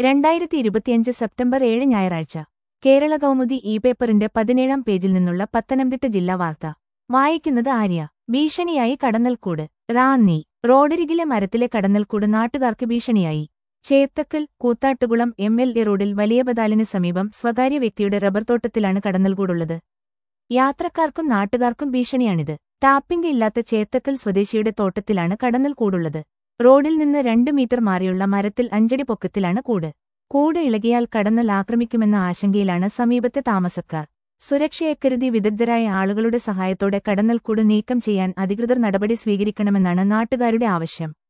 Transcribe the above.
രണ്ടായിരത്തി ഇരുപത്തിയഞ്ച് സെപ്റ്റംബർ ഏഴ് ഞായറാഴ്ച കേരള കൗമുദി ഇ പേപ്പറിന്റെ പതിനേഴാം പേജിൽ നിന്നുള്ള പത്തനംതിട്ട ജില്ലാ വാർത്ത വായിക്കുന്നത് ആര്യ ഭീഷണിയായി കടന്നൽക്കൂട് റാന്നി റോഡരികിലെ മരത്തിലെ കടന്നൽക്കൂട് നാട്ടുകാർക്ക് ഭീഷണിയായി Chethakkal Koothattukulam M L A road വലിയ ബദാലിന് സമീപം സ്വകാര്യ വ്യക്തിയുടെ റബ്ബർ തോട്ടത്തിലാണ് കടന്നൽക്കൂടുള്ളത് യാത്രക്കാർക്കും നാട്ടുകാർക്കും ഭീഷണിയാണിത് ടാപ്പിംഗ് ഇല്ലാത്ത ചേത്തക്കൽ സ്വദേശിയുടെ തോട്ടത്തിലാണ് കടന്നൽക്കൂടുള്ളത് റോഡിൽ നിന്ന് രണ്ട് മീറ്റർ മാറിയുള്ള മരത്തിൽ അഞ്ചടി പൊക്കത്തിലാണ് കൂട് കൂട് ഇളകിയാൽ കടന്നൽ ആക്രമിക്കുമെന്ന ആശങ്കയിലാണ് സമീപത്തെ താമസക്കാർ സുരക്ഷയെ കരുതി വിദഗ്ധരായ ആളുകളുടെ സഹായത്തോടെ കടന്നൽക്കൂട് നീക്കം ചെയ്യാൻ അധികൃതർ നടപടി സ്വീകരിക്കണമെന്നാണ് നാട്ടുകാരുടെ ആവശ്യം